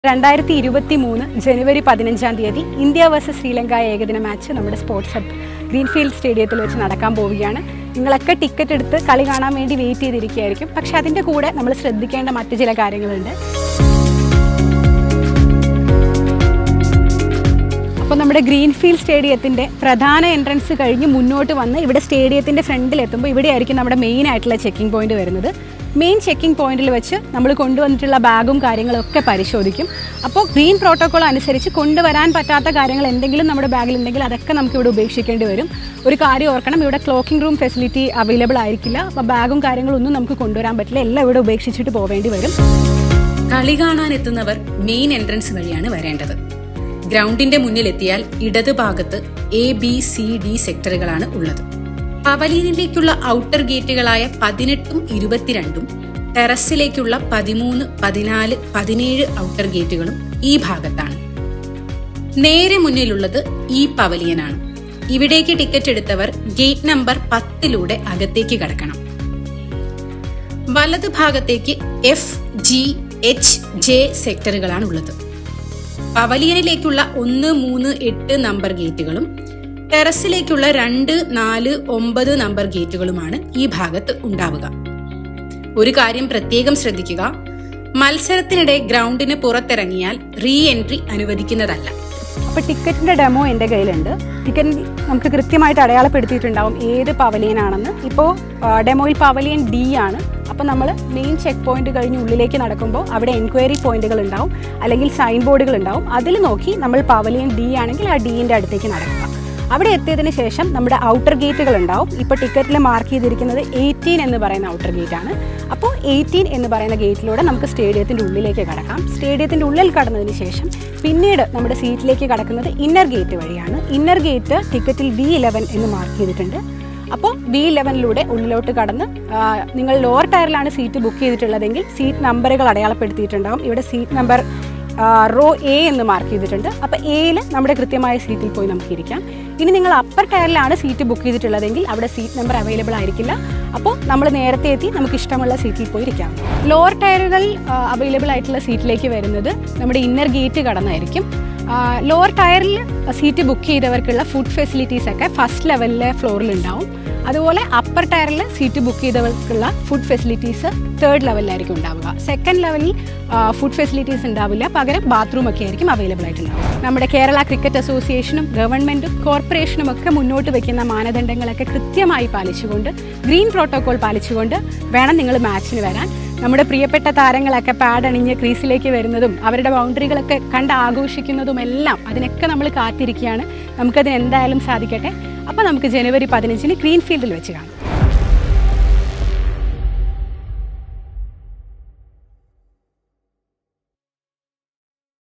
രണ്ടായിരത്തി ഇരുപത്തി മൂന്ന് ജനുവരി പതിനഞ്ചാം തീയതി ഇന്ത്യ വേഴ്സസ് ശ്രീലങ്ക ഏകദിന മാച്ച് നമ്മുടെ സ്പോർട്സ് ഹബ് ഗ്രീൻഫീൽഡ് സ്റ്റേഡിയത്തിൽ വെച്ച് നടക്കാൻ പോവുകയാണ് നിങ്ങളൊക്കെ ടിക്കറ്റ് എടുത്ത് കളി കാണാൻ വേണ്ടി വെയിറ്റ് ചെയ്തിരിക്കുകയായിരിക്കും പക്ഷെ അതിൻ്റെ കൂടെ നമ്മൾ ശ്രദ്ധിക്കേണ്ട മറ്റു ചില കാര്യങ്ങളുണ്ട് അപ്പോൾ നമ്മുടെ ഗ്രീൻഫീൽഡ് സ്റ്റേഡിയത്തിൻ്റെ പ്രധാന എൻട്രൻസ് കഴിഞ്ഞ് മുന്നോട്ട് വന്ന് ഇവിടെ സ്റ്റേഡിയത്തിൻ്റെ ഫ്രണ്ടിൽ എത്തുമ്പോൾ ഇവിടെയായിരിക്കും നമ്മുടെ മെയിൻ ആയിട്ടുള്ള ചെക്കിംഗ് പോയിന്റ് വരുന്നത് മെയിൻ ചെക്കിംഗ് പോയിന്റിൽ വെച്ച് നമ്മൾ കൊണ്ടുവന്നിട്ടുള്ള ബാഗും കാര്യങ്ങളും ഒക്കെ പരിശോധിക്കും അപ്പോൾ ഗ്രീൻ പ്രോട്ടോകോൾ അനുസരിച്ച് കൊണ്ടുവരാൻ പറ്റാത്ത കാര്യങ്ങൾ എന്തെങ്കിലും നമ്മുടെ ബാഗിൽ ഉണ്ടെങ്കിൽ അതൊക്കെ നമുക്ക് ഇവിടെ ഉപേക്ഷിക്കേണ്ടി വരും ഒരു കാര്യം ഓർക്കണം ഇവിടെ ക്ലോക്കിംഗ് റൂം ഫെസിലിറ്റി അവൈലബിൾ ആയിരിക്കില്ല അപ്പോൾ ബാഗും കാര്യങ്ങളൊന്നും നമുക്ക് കൊണ്ടുവരാൻ പറ്റില്ല എല്ലാം ഇവിടെ ഉപേക്ഷിച്ചിട്ട് പോവേണ്ടി വരും കളി കാണാൻ എത്തുന്നവർ മെയിൻ എൻട്രൻസ് വഴിയാണ് വരേണ്ടത് ഗ്രൗണ്ടിന്റെ മുന്നിലെത്തിയാൽ ഇടത് ഭാഗത്ത് എ ബി സി ഡി സെക്ടറുകളാണ് ഉള്ളത് പവലിയനിലേക്കുള്ള ഔട്ടർ ഗേറ്റുകളായ പതിനെട്ടും ഇരുപത്തിരണ്ടും ടെറസിലേക്കുള്ള പതിമൂന്ന് പതിനാല് പതിനേഴ് ഔട്ടർ ഗേറ്റുകളും ഈ ഭാഗത്താണ് നേരെ മുന്നിലുള്ളത് ഈ പവലിയനാണ് ഇവിടേക്ക് ടിക്കറ്റ് എടുത്തവർ ഗേറ്റ് നമ്പർ പത്തിലൂടെ അകത്തേക്ക് കടക്കണം വലത് ഭാഗത്തേക്ക് എഫ് ജി എച്ച് ജെ സെക്ടറുകളാണ് ഉള്ളത് പവലിയനിലേക്കുള്ള ഒന്ന് മൂന്ന് എട്ട് നമ്പർ ഗേറ്റുകളും ടെറസിലേക്കുള്ള രണ്ട് നാല് ഒമ്പത് നമ്പർ ഗേറ്റുകളുമാണ് ഈ ഭാഗത്ത് ഉണ്ടാവുക ഒരു കാര്യം പ്രത്യേകം ശ്രദ്ധിക്കുക മത്സരത്തിനിടെ ഗ്രൗണ്ടിന് പുറത്തിറങ്ങിയാൽ റീ എൻട്രി അനുവദിക്കുന്നതല്ല അപ്പോൾ ടിക്കറ്റിൻ്റെ ഡെമോ എൻ്റെ കയ്യിലുണ്ട് ടിക്കറ്റിൽ നമുക്ക് കൃത്യമായിട്ട് അടയാളപ്പെടുത്തിയിട്ടുണ്ടാവും ഏത് പവലിയനാണെന്ന് ഇപ്പോൾ ഡെമോയിൽ പവലിയൻ ഡി ആണ് അപ്പോൾ നമ്മൾ മെയിൻ ചെക്ക് പോയിന്റ് കഴിഞ്ഞ് ഉള്ളിലേക്ക് നടക്കുമ്പോൾ അവിടെ എൻക്വയറി പോയിന്റുകൾ ഉണ്ടാവും അല്ലെങ്കിൽ സൈൻ ബോർഡുകൾ ഉണ്ടാവും അതിൽ നോക്കി നമ്മൾ പവലിയൻ ഡി ആണെങ്കിൽ ആ ഡീൻ്റെ അടുത്തേക്ക് നടക്കുക അവിടെ എത്തിയതിന് ശേഷം നമ്മുടെ ഔട്ടർ ഗേറ്റുകൾ ഉണ്ടാവും ഇപ്പോൾ ടിക്കറ്റിൽ മാർക്ക് ചെയ്തിരിക്കുന്നത് എയ്റ്റീൻ എന്ന് പറയുന്ന ഔട്ടർ ഗേറ്റ് ആണ് അപ്പോൾ എയ്റ്റീൻ എന്ന് പറയുന്ന ഗേറ്റിലൂടെ നമുക്ക് സ്റ്റേഡിയത്തിൻ്റെ ഉള്ളിലേക്ക് കടക്കാം സ്റ്റേഡിയത്തിൻ്റെ ഉള്ളിൽ കടന്നതിന് ശേഷം പിന്നീട് നമ്മുടെ സീറ്റിലേക്ക് കടക്കുന്നത് ഇന്നർ ഗേറ്റ് വഴിയാണ് ഇന്നർ ഗേറ്റ് ടിക്കറ്റിൽ വി ഇലവൻ എന്ന് മാർക്ക് ചെയ്തിട്ടുണ്ട് അപ്പോൾ ബി ഇലവനിലൂടെ ഉള്ളിലോട്ട് കടന്ന് ആ, നിങ്ങൾ ലോവർ ടയറിലാണ് സീറ്റ് ബുക്ക് ചെയ്തിട്ടുള്ളതെങ്കിൽ സീറ്റ് നമ്പറുകൾ അടയാളപ്പെടുത്തിയിട്ടുണ്ടാവും ഇവിടെ സീറ്റ് നമ്പർ റോ എ എന്ന് മാർക്ക് ചെയ്തിട്ടുണ്ട് അപ്പോൾ എയിൽ നമ്മുടെ കൃത്യമായ സീറ്റിൽ പോയി നമുക്ക് ഇരിക്കാം ഇനി നിങ്ങൾ അപ്പർ ടയറിലാണ് സീറ്റ് ബുക്ക് ചെയ്തിട്ടുള്ളതെങ്കിൽ അവിടെ സീറ്റ് നമ്പർ അവൈലബിൾ ആയിരിക്കില്ല അപ്പോൾ നമ്മൾ നേരത്തെ എത്തി നമുക്ക് ഇഷ്ടമുള്ള സീറ്റിൽ പോയി ഇരിക്കാം ലോവർ ടയറുകൾ അവൈലബിൾ ആയിട്ടുള്ള സീറ്റിലേക്ക് വരുന്നത് നമ്മുടെ ഇന്നർ ഗേറ്റ് കടന്നായിരിക്കും ലോവർ ടയറിൽ സീറ്റ് ബുക്ക് ചെയ്തവർക്കുള്ള ഫുഡ് ഫെസിലിറ്റീസ് ഒക്കെ ഫസ്റ്റ് ലെവലിലെ ഫ്ലോറിൽ ഉണ്ടാവും അതുപോലെ അപ്പർ ടയറിൽ സീറ്റ് ബുക്ക് ചെയ്തവർക്കുള്ള ഫുഡ് ഫെസിലിറ്റീസ് തേർഡ് ലെവലിലായിരിക്കും ഉണ്ടാവുക സെക്കൻഡ് ലെവലിൽ ഫുഡ് ഫെസിലിറ്റീസ് ഉണ്ടാവില്ല പകരം ബാത്റൂം ഒക്കെ ആയിരിക്കും അവൈലബിൾ ആയിട്ടുണ്ടാവുക നമ്മുടെ കേരള ക്രിക്കറ്റ് അസോസിയേഷനും ഗവൺമെൻറ്റും കോർപ്പറേഷനും ഒക്കെ മുന്നോട്ട് വയ്ക്കുന്ന മാനദണ്ഡങ്ങളൊക്കെ കൃത്യമായി പാലിച്ചുകൊണ്ട് ഗ്രീൻ പ്രോട്ടോകോൾ പാലിച്ചുകൊണ്ട് വേണം നിങ്ങൾ മാച്ചിന് വരാൻ നമ്മുടെ പ്രിയപ്പെട്ട താരങ്ങളൊക്കെ പാഡ് അണിഞ്ഞ് ക്രീസിലേക്ക് വരുന്നതും അവരുടെ ബൗണ്ടറികളൊക്കെ കണ്ട് ആഘോഷിക്കുന്നതും എല്ലാം അതിനൊക്കെ നമ്മൾ കാത്തിരിക്കുകയാണ് നമുക്കതിന് എന്തായാലും സാധിക്കട്ടെ അപ്പോൾ നമുക്ക് ജനുവരി പതിനഞ്ചിന് ഗ്രീൻഫീൽഡിൽ വെച്ച് കാണാം